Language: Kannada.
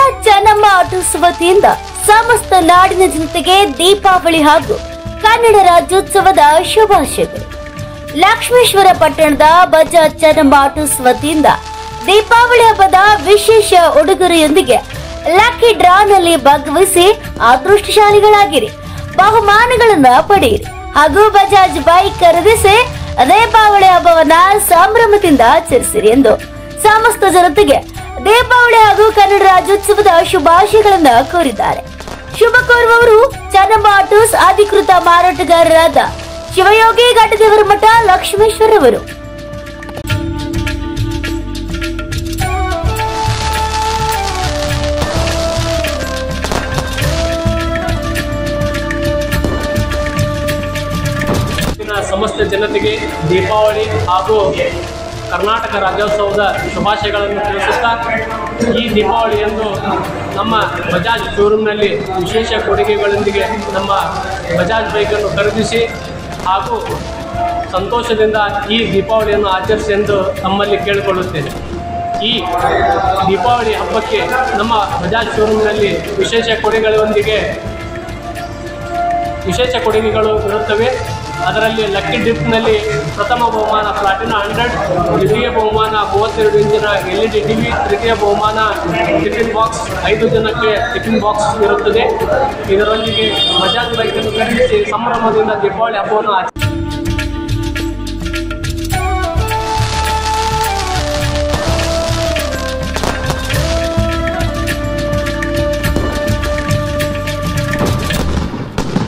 ಚೆನ್ನಮ್ಮ ಆಟೋಸ್ ವತಿಯಿಂದ ಸಮಸ್ತ ನಾಡಿನ ಜನತೆಗೆ ದೀಪಾವಳಿ ಹಾಗೂ ಕನ್ನಡ ರಾಜ್ಯೋತ್ಸವದ ಶುಭಾಶಯಗಳು ಲಕ್ಷ್ಮೇಶ್ವರ ಪಟ್ಟಣದ ಬಜಾಜ್ ಚೆನ್ನಮ್ಮ ಆಟೋಸ್ ವತಿಯಿಂದ ದೀಪಾವಳಿ ಹಬ್ಬದ ವಿಶೇಷ ಉಡುಗೊರೆಯೊಂದಿಗೆ ಲಕ್ಕಿ ಡ್ರಾನಲ್ಲಿ ಭಾಗವಹಿಸಿ ಅದೃಷ್ಟಶಾಲಿಗಳಾಗಿರಿ ಬಹುಮಾನಗಳನ್ನ ಪಡೆಯಿರಿ ಹಾಗೂ ಬಜಾಜ್ ಬೈಕ್ ಖರೀದಿಸಿ ದೀಪಾವಳಿ ಹಬ್ಬವನ್ನ ಸಂಭ್ರಮದಿಂದ ಆಚರಿಸಿರಿ ಎಂದು ಸಮಸ್ತ ಜನತೆಗೆ ದೀಪಾವಳಿ ಹಾಗೂ ಕನ್ನಡ ರಾಜ್ಯೋತ್ಸವದ ಶುಭಾಶಯಗಳನ್ನ ಕೋರಿದ್ದಾರೆ ಶುಭ ಕೋರುವವರು ಚೆನ್ನಮ್ಮ ಆಟೋಸ್ ಅಧಿಕೃತ ಮಾರಾಟಗಾರರಾದ ಶಿವಯೋಗಿ ಘಟ್ಟದೇವರ ಮಠ ಲಕ್ಷ್ಮೇಶ್ವರ ಅವರು ಇಲ್ಲಿನ ಸಮಸ್ತ ಜನತೆಗೆ ದೀಪಾವಳಿ ಹಾಗೂ ಕರ್ನಾಟಕ ರಾಜ್ಯೋತ್ಸವದ ಶುಭಾಶಯಗಳನ್ನು ತಿಳಿಸುತ್ತಾ ಈ ದೀಪಾವಳಿಯಂದು ನಮ್ಮ ಬಜಾಜ್ ಶೋರೂಮ್ನಲ್ಲಿ ವಿಶೇಷ ಕೊಡುಗೆಗಳೊಂದಿಗೆ ನಮ್ಮ ಬಜಾಜ್ ಬೈಕನ್ನು ಖರೀದಿಸಿ ಹಾಗೂ ಸಂತೋಷದಿಂದ ಈ ದೀಪಾವಳಿಯನ್ನು ಆಚರಿಸಿ ಎಂದು ತಮ್ಮಲ್ಲಿ ಕೇಳಿಕೊಳ್ಳುತ್ತೇನೆ ಈ ದೀಪಾವಳಿ ಹಬ್ಬಕ್ಕೆ ನಮ್ಮ ಬಜಾಜ್ ಶೋರೂಮ್ನಲ್ಲಿ ವಿಶೇಷ ಕೊಡುಗೆಗಳೊಂದಿಗೆ ವಿಶೇಷ ಕೊಡುಗೆಗಳು ಇರುತ್ತವೆ ಅದರಲ್ಲಿ ಲಕ್ಕಿ ಡಿಪ್ನಲ್ಲಿ ಪ್ರಥಮ ಬಹುಮಾನ ಪ್ಲಾಟಿನ ಹಂಡ್ರೆಡ್ ದ್ವಿತೀಯ ಬಹುಮಾನ ಮೂವತ್ತೆರಡು ಇಂಚಿನ ಎಲ್ ಇ ಡಿ ಟಿವಿ ತೃತೀಯ ಬಹುಮಾನ ಟಿಫಿನ್ ಬಾಕ್ಸ್ ಐದು ಜನಕ್ಕೆ ಟಿಫಿನ್ ಬಾಕ್ಸ್ ಇರುತ್ತದೆ ಇದರೊಂದಿಗೆ ಬಜಾಜ್ ಬೈಕನ್ನು ಖರೀದಿಸಿ ಸಂಭ್ರಮದಿಂದ ದೀಪಾವಳಿ ಹಬ್ಬವನ್ನು ಆಚ